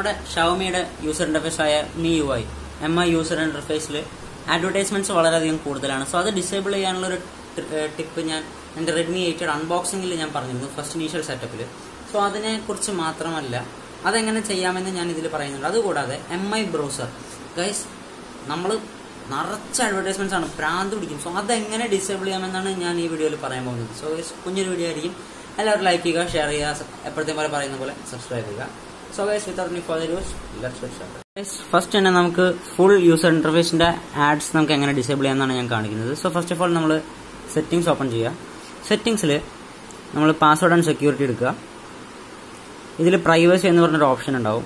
നമ്മുടെ ഷവമിയുടെ user interface ആയ Mi U I M I user ഇന്റർഫേസിൽ അഡ്വർടൈസ്മെന്റ്സ് വളരെയധികം കൂടുതലാണ് സോ അത് ഡിസേബിൾ ചെയ്യാനുള്ള ഒരു ടിപ്പ് ഞാൻ എൻ്റെ റെഡ്മി എയ്റ്റഡ് അൺബോക്സിംഗിൽ ഞാൻ പറഞ്ഞിരുന്നു ഫസ്റ്റ് ഇനീഷ്യൽ സെറ്റപ്പിൽ സോ അതിനെക്കുറിച്ച് മാത്രമല്ല അതെങ്ങനെ ചെയ്യാമെന്ന് ഞാൻ ഇതിൽ പറയുന്നുണ്ട് അതുകൂടാതെ എം ഐ ബ്രൗസർ ഗൈസ് നമ്മൾ നിറച്ച അഡ്വർടൈസ്മെന്റ്സ് ആണ് പ്രാന്ത് പിടിക്കും സോ അതെങ്ങനെ ഡിസേബിൾ ചെയ്യാമെന്നാണ് ഞാൻ ഈ വീഡിയോയിൽ പറയാൻ പോകുന്നത് സോ ഗൈസ് കുഞ്ഞൊരു വീഡിയോ ആയിരിക്കും എല്ലാവരും ലൈക്ക് ചെയ്യുക ഷെയർ ചെയ്യുക എപ്പോഴത്തെ പോലെ പറയുന്ന പോലെ സബ്സ്ക്രൈബ് ചെയ്യുക so guys without any further use let's first തന്നെ നമുക്ക് ഫുൾ യൂസർ ഇന്റർഫേസിന്റെ ആഡ്സ് നമുക്ക് എങ്ങനെ ഡിസേബിൾ ചെയ്യാമെന്നാണ് ഞാൻ കാണിക്കുന്നത് സോ ഫസ്റ്റ് ഓഫ് ഓൾ നമ്മൾ സെറ്റിംഗ്സ് ഓപ്പൺ ചെയ്യുക സെറ്റിംഗ്സിൽ നമ്മൾ പാസ്വേഡ് ആൻഡ് സെക്യൂരിറ്റി എടുക്കുക ഇതിൽ പ്രൈവസി എന്ന് പറഞ്ഞൊരു ഓപ്ഷൻ ഉണ്ടാവും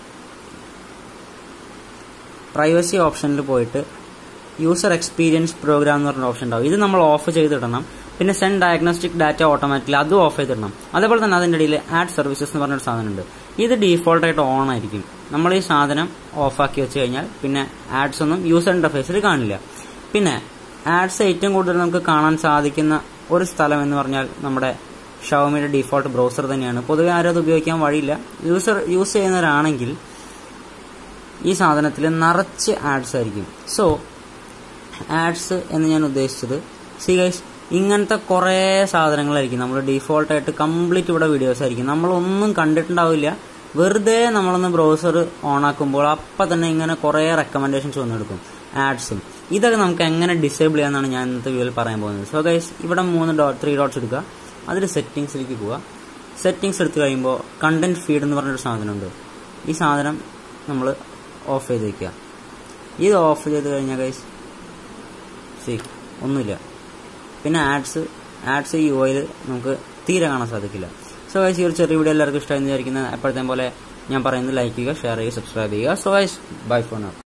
പ്രൈവസി ഓപ്ഷനിൽ പോയിട്ട് യൂസർ എക്സ്പീരിയൻസ് പ്രോഗ്രാം എന്ന് പറഞ്ഞ ഓപ്ഷൻ ഉണ്ടാവും ഇത് നമ്മൾ ഓഫ് ചെയ്തിടണം പിന്നെ സെൻഡ് ഡയഗ്നോസ്റ്റിക് ഡാറ്റ ഓട്ടോമാറ്റിക്കലി അതും ഓഫ് ചെയ്തിടണം അതേപോലെ തന്നെ അതിൻ്റെ ഇടയിൽ ആഡ് സർവീസസ് എന്ന് പറഞ്ഞൊരു സാധനമുണ്ട് ഇത് ഡീഫോൾട്ട് ആയിട്ട് ഓൺ ആയിരിക്കും നമ്മൾ ഈ സാധനം ഓഫാക്കി വെച്ച് കഴിഞ്ഞാൽ പിന്നെ ആഡ്സ് ഒന്നും യൂസർ ഇന്റർഫേസിൽ കാണില്ല പിന്നെ ആഡ്സ് ഏറ്റവും കൂടുതൽ നമുക്ക് കാണാൻ സാധിക്കുന്ന ഒരു സ്ഥലം എന്ന് പറഞ്ഞാൽ നമ്മുടെ ഷവമിയുടെ ഡീഫോൾട്ട് ബ്രൗസർ തന്നെയാണ് പൊതുവെ ആരും അത് ഉപയോഗിക്കാൻ വഴിയില്ല യൂസർ യൂസ് ചെയ്യുന്നവരാണെങ്കിൽ ഈ സാധനത്തിൽ നിറച്ച് ആഡ്സ് ആയിരിക്കും സോ ആഡ്സ് എന്ന് ഞാൻ ഉദ്ദേശിച്ചത് സി ഗൈസ് ഇങ്ങനത്തെ കുറേ സാധനങ്ങളായിരിക്കും നമ്മൾ ഡീഫോൾട്ടായിട്ട് കംപ്ലീറ്റ് ഇവിടെ വീഡിയോസ് ആയിരിക്കും നമ്മളൊന്നും കണ്ടിട്ടുണ്ടാവില്ല വെറുതെ നമ്മളൊന്ന് ബ്രൗസർ ഓൺ ആക്കുമ്പോൾ അപ്പം തന്നെ ഇങ്ങനെ കുറേ റെക്കമെൻഡേഷൻസ് വന്നെടുക്കും ആഡ്സും ഇതൊക്കെ നമുക്ക് എങ്ങനെ ഡിസേബിൾ ചെയ്യാന്നാണ് ഞാൻ ഇന്നത്തെ വീഡിയോയിൽ പറയാൻ പോകുന്നത് സോ ഗൈസ് ഇവിടെ മൂന്ന് ഡോട്ട് ത്രീ ഡോട്ട്സ് എടുക്കുക അതിൽ സെറ്റിങ്സിലേക്ക് പോവുക സെറ്റിങ്സ് എടുത്തു കഴിയുമ്പോൾ കണ്ടന്റ് ഫീഡ് എന്ന് പറഞ്ഞൊരു സാധനമുണ്ട് ഈ സാധനം നമ്മൾ ഓഫ് ചെയ്ത് വയ്ക്കുക ഇത് ഓഫ് ചെയ്ത് കഴിഞ്ഞാൽ ഗൈസ് സി ഒന്നുമില്ല പിന്നെ ആഡ്സ് ആഡ്സ് ഈ ഓയിൽ നമുക്ക് തീരെ കാണാൻ സാധിക്കില്ല സോ ഗൈസ് ഈ ഒരു ചെറിയ വീഡിയോ എല്ലാവർക്കും ഇഷ്ടമായി വിചാരിക്കുന്നത് എപ്പോഴത്തെ പോലെ ഞാൻ പറയുന്നത് ലൈക്ക് ചെയ്യുക ഷെയർ ചെയ്യുക സബ്സ്ക്രൈബ് ചെയ്യുക സോ ഗൈസ് ബൈ ഫോൺ